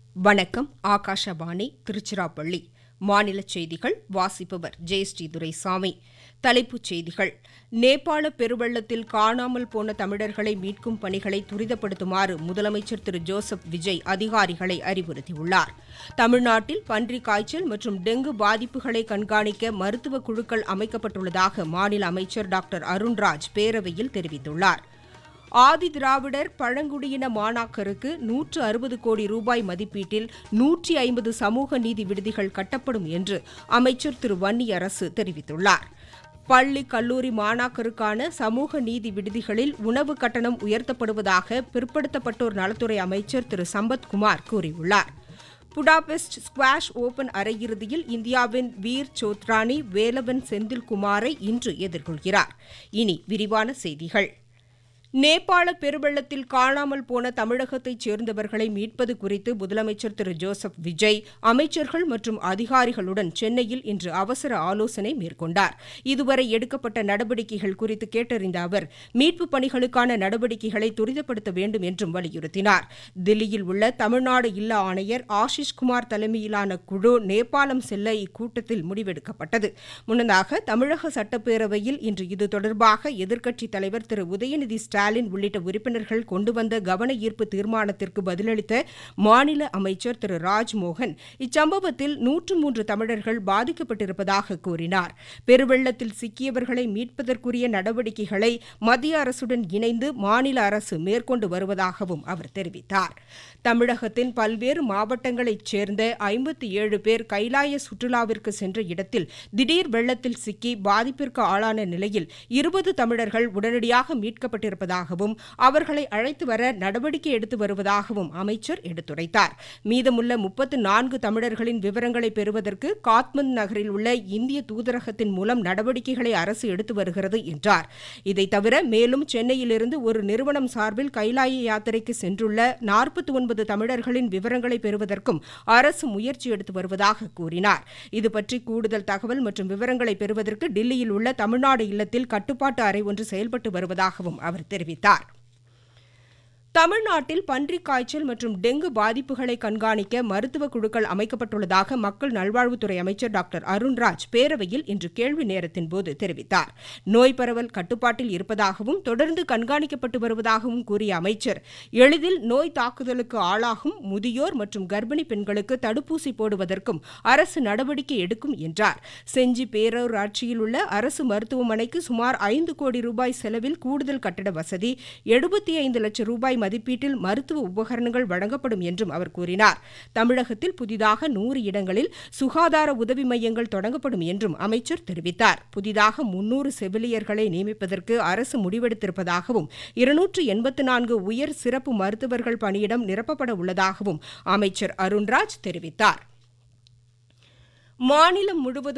வணக்கம் ஆகாஷவாணி திருச்சிராப்பள்ளி மாநில செய்திகள் வாசிப்பவர் ஜெயஸ்ரீ துரைசாமி தலைப்புச் செய்திகள் நேபாள பெருவெள்ளத்தில் காணாமல் போன தமிழர்களை மீட்கும் பணிகளை துரிதப்படுத்துமாறு முதலமைச்சர் திரு ஜோசப் விஜய் அதிகாரிகளை அறிவுறுத்தியுள்ளார் தமிழ்நாட்டில் பன்றிக் காய்ச்சல் மற்றும் டெங்கு பாதிப்புகளை கண்காணிக்க மருத்துவ குழுக்கள் அமைக்கப்பட்டுள்ளதாக மாநில அமைச்சர் டாக்டர் அருண்ராஜ் பேரவையில் தெரிவித்துள்ளார் ஆதி திராவிடர் பழங்குடியின மாணாக்கருக்கு நூற்று அறுபது கோடி ரூபாய் மதிப்பீட்டில் நூற்றி ஐம்பது சமூக நீதி விடுதிகள் கட்டப்படும் என்று அமைச்சர் திரு வன்னியரசு தெரிவித்துள்ளார் பள்ளி கல்லூரி மாணாக்கருக்கான சமூக நீதி விடுதிகளில் உணவு கட்டணம் உயர்த்தப்படுவதாக பிற்படுத்தப்பட்டோர் நலத்துறை அமைச்சர் திரு சம்பத்குமார் கூறியுள்ளார் புடாபெஸ்ட் ஸ்குவாஷ் ஓபன் அரையிறுதியில் இந்தியாவின் வீர் சோத்ரானி வேலவன் செந்தில்குமாரை இன்று எதிர்கொள்கிறார் இனி விரிவான செய்திகள் நேபாள பெருவெள்ளத்தில் காணாமல் போன தமிழகத்தைச் சேர்ந்தவர்களை மீட்பது குறித்து முதலமைச்சர் திரு ஜோசப் விஜய் அமைச்சர்கள் மற்றும் அதிகாரிகளுடன் சென்னையில் இன்று அவசர ஆலோசனை மேற்கொண்டார் இதுவரை எடுக்கப்பட்ட நடவடிக்கைகள் குறித்து கேட்டறிந்த அவர் மீட்புப் பணிகளுக்கான நடவடிக்கைகளை துரிதப்படுத்த வேண்டும் என்றும் வலியுறுத்தினார் தில்லியில் உள்ள தமிழ்நாடு இல்ல ஆணையர் ஆஷிஷ் குமார் தலைமையிலான குழு நேபாளம் செல்ல இக்கூட்டத்தில் முடிவெடுக்கப்பட்டது முன்னதாக தமிழக சட்டப்பேரவையில் இன்று இது தொடர்பாக எதிர்க்கட்சித் தலைவர் திரு உதயநிதி ஸ்டாலின் உள்ளிட்ட உறுப்பினர்கள் கொண்டு வந்த கவன ஈர்ப்பு தீர்மானத்திற்கு பதிலளித்த மாநில அமைச்சர் திரு ராஜ்மோகன் இச்சம்பவத்தில் நூற்று மூன்று தமிழர்கள் பாதிக்கப்பட்டிருப்பதாக கூறினார் பெருவெள்ளத்தில் சிக்கியவர்களை மீட்பதற்குரிய நடவடிக்கைகளை மத்திய அரசுடன் இணைந்து மாநில அரசு மேற்கொண்டு வருவதாகவும் அவர் தெரிவித்தார் தமிழகத்தின் பல்வேறு மாவட்டங்களைச் சேர்ந்த ஐம்பத்தி ஏழு பேர் கைலாய சுற்றுலாவிற்கு சென்ற இடத்தில் திடீர் வெள்ளத்தில் சிக்கி பாதிப்பிற்கு ஆளான நிலையில் இருபது தமிழர்கள் உடனடியாக மீட்கப்பட்டிருப்பதாகவும் அவர்களை அழைத்து வர நடவடிக்கை எடுத்து வருவதாகவும் அமைச்சர் எடுத்துரைத்தார் மீதமுள்ள முப்பத்து நான்கு தமிழர்களின் விவரங்களை பெறுவதற்கு காத்மண்ட் நகரில் உள்ள இந்திய தூதரகத்தின் மூலம் நடவடிக்கைகளை அரசு எடுத்து வருகிறது என்றார் இதைத் தவிர மேலும் சென்னையிலிருந்து ஒரு நிறுவனம் சார்பில் கைலாய யாத்திரைக்கு சென்றுள்ள நாற்பத்தி ஒன்பது தமிழர்களின் விவரங்களை பெறுவதற்கும் அரசு முயற்சி எடுத்து வருவதாக கூறினார் இதுபற்றி கூடுதல் தகவல் மற்றும் விவரங்களை பெறுவதற்கு டில்லியில் உள்ள தமிழ்நாடு இல்லத்தில் கட்டுப்பாட்டு அறை ஒன்று செயல்பட்டு வருவதாகவும் அவர் தெரிவித்தார் தமிழ்நாட்டில் பன்றிக் காய்ச்சல் மற்றும் டெங்கு பாதிப்புகளை கண்காணிக்க மருத்துவ குழுக்கள் அமைக்கப்பட்டுள்ளதாக மக்கள் நல்வாழ்வுத்துறை அமைச்சர் டாக்டர் அருண்ராஜ் பேரவையில் இன்று கேள்வி நேரத்தின்போது தெரிவித்தார் நோய் பரவல் கட்டுப்பாட்டில் இருப்பதாகவும் தொடர்ந்து கண்காணிக்கப்பட்டு வருவதாகவும் கூறிய அமைச்சர் எளிதில் நோய் தாக்குதலுக்கு ஆளாகும் முதியோர் மற்றும் கர்ப்பிணி பெண்களுக்கு தடுப்பூசி போடுவதற்கும் அரசு நடவடிக்கை எடுக்கும் என்றார் செஞ்சி பேரூராட்சியில் உள்ள அரசு மருத்துவமனைக்கு சுமார் ஐந்து கோடி ரூபாய் செலவில் கூடுதல் கட்டட வசதி எழுபத்தி ஐந்து லட்சம் ரூபாய் மதிப்பீட்டில் மருத்துவ உபகரணங்கள் வழங்கப்படும் என்றும் அவர் கூறினார் தமிழகத்தில் புதிதாக நூறு இடங்களில் சுகாதார உதவி மையங்கள் தொடங்கப்படும் என்றும் அமைச்சர் தெரிவித்தார் புதிதாக முன்னூறு செவிலியர்களை நியமிப்பதற்கு அரசு முடிவெடுத்திருப்பதாகவும் இருநூற்று எண்பத்து நான்கு உயர் சிறப்பு மருத்துவர்கள் பணியிடம் நிரப்பப்பட உள்ளதாகவும் அமைச்சர் அருண்ராஜ் தெரிவித்தார் மாநிலம் முழுவதும்